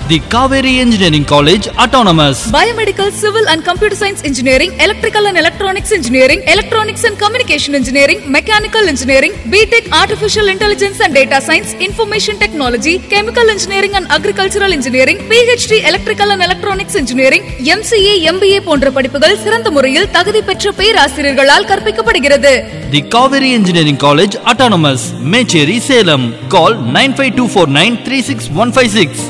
The Kaveri Engineering College Autonomous. Biomedical, Civil and Computer Science Engineering, Electrical and Electronics Engineering, Electronics and Communication Engineering, Mechanical Engineering, BTech Artificial Intelligence and Data Science, Information Technology, Chemical Engineering and Agricultural Engineering, PhD Electrical and Electronics Engineering, MCA, MBA போன்ற படிப்புகள் சிறந்த முறையில் தகுதி பெற்ற பேராசிரியர்களால் கற்பிக்கப்படுகிறது The Kaveri Engineering College Autonomous. Mecheri Salem. Call 95249 36156.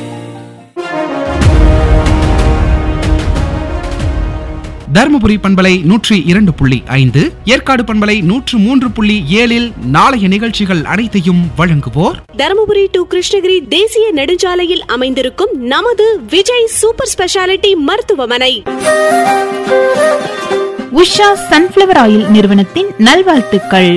Dharmapuri பண்பலை நூற்றி இரண்டு புள்ளி ஐந்து ஏற்காடு பண்பலை நூற்று மூன்று புள்ளி ஏழில் நாளைய நிகழ்ச்சிகள் அனைத்தையும் வழங்குவோர் தருமபுரி டு கிருஷ்ணகிரி தேசிய நெடுஞ்சாலையில் அமைந்திருக்கும் நமது விஜய் சூப்பர் ஸ்பெஷாலிட்டி மருத்துவமனை உஷா சன்ஃப்ளவர் ஆயில் நிறுவனத்தின் நல்வாழ்த்துக்கள்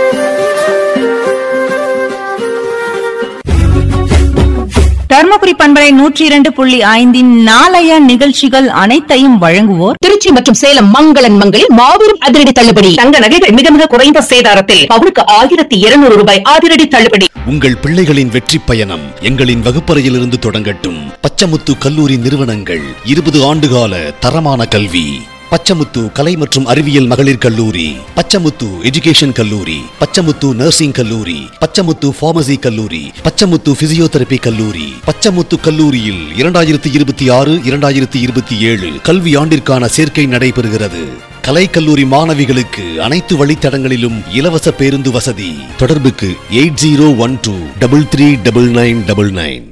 தர்மபுரி பண்பலை நூற்றி இரண்டு புள்ளி ஐந்தின் நாளைய நிகழ்ச்சிகள் அனைத்தையும் வழங்குவோர் திருச்சி மற்றும் சேலம் மங்களன் மங்களில் மாபெரும் அதிரடி தள்ளுபடி தங்க நகைகள் மிக மிக குறைந்த சேதாரத்தில் பவுனுக்கு ஆயிரத்தி இருநூறு ரூபாய் அதிரடி தள்ளுபடி உங்கள் பிள்ளைகளின் வெற்றி பயணம் எங்களின் வகுப்பறையிலிருந்து தொடங்கட்டும் பச்சமுத்து கல்லூரி நிறுவனங்கள் இருபது ஆண்டுகால தரமான கல்வி பச்சமுத்து கலை மற்றும் அறிவியல் மகளிர் கல்லூரி பச்சமுத்து எஜுகேஷன் கல்லூரி பச்சமுத்து நர்சிங் கல்லூரி பச்சமுத்து பார்மசி கல்லூரி பச்சமுத்து பிசியோதெரபி கல்லூரி பச்சமுத்து கல்லூரியில் இரண்டாயிரத்தி இருபத்தி ஆறு இரண்டாயிரத்தி இருபத்தி ஏழு கல்வி ஆண்டிற்கான சேர்க்கை நடைபெறுகிறது கலை கல்லூரி மாணவிகளுக்கு அனைத்து வழித்தடங்களிலும் இலவச பேருந்து வசதி தொடர்புக்கு eight zero one two double three double nine double nine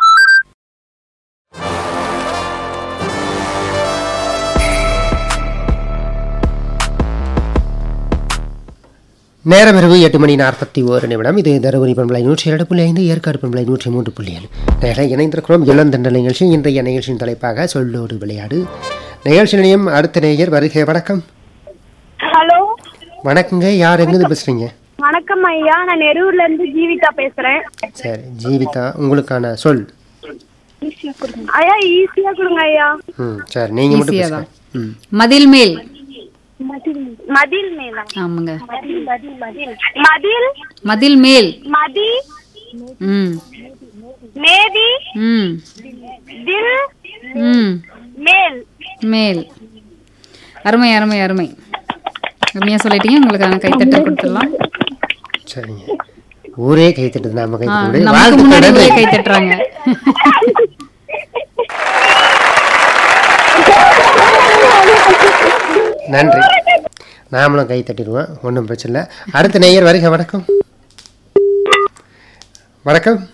நேரம் இரவு எட்டு மணி நாற்பத்தி ஓரு நிமிடம் இது தருமபுரி பண்பலை நூற்றி இரண்டு புள்ளி ஐந்து ஏற்காடு பண்பலை நூற்றி மூன்று புள்ளி ஏழு நேரம் இணைந்திருக்கிறோம் இளந்தண்டல் நிகழ்ச்சி இன்றைய நிகழ்ச்சியின் தலைப்பாக சொல்லோடு விளையாடு நிகழ்ச்சி நிலையம் அடுத்த நேயர் வருகை வணக்கம் ஹலோ வணக்கங்க யார் எங்கிருந்து பேசுறீங்க வணக்கம் ஐயா நான் நெரூர்ல இருந்து ஜீவிதா பேசுறேன் சரி ஜீவிதா உங்களுக்கான சொல் ஐயா ஈஸியா கொடுங்க ஐயா ம் சரி நீங்க மட்டும் ஈஸியா பேசுங்க ம் மதில் மேல் மதில் மேலா ஆமாங்க மதில் மதில் மதில் மதில் மதில் மேல் மதி ம் மேதி ம் தில் ம் மேல் மேல் அருமை அருமை அருமை அருமையா சொல்லிட்டீங்க உங்களுக்கான கைத்தட்டல் கொடுத்துடலாம் சரிங்க ஊரே கை தட்டுது நாம கை ஆ, தட்ட நமக்கு முன்னாடி வாழ்த்துக்கள் ஊரே நன்றி. கை தட்டுறாங்க நன்றி நாமளும் கை தட்டிடுவோம் ஒன்றும் பிரச்சனை இல்லை அடுத்த நேயர் வருக வணக்கம் வணக்கம்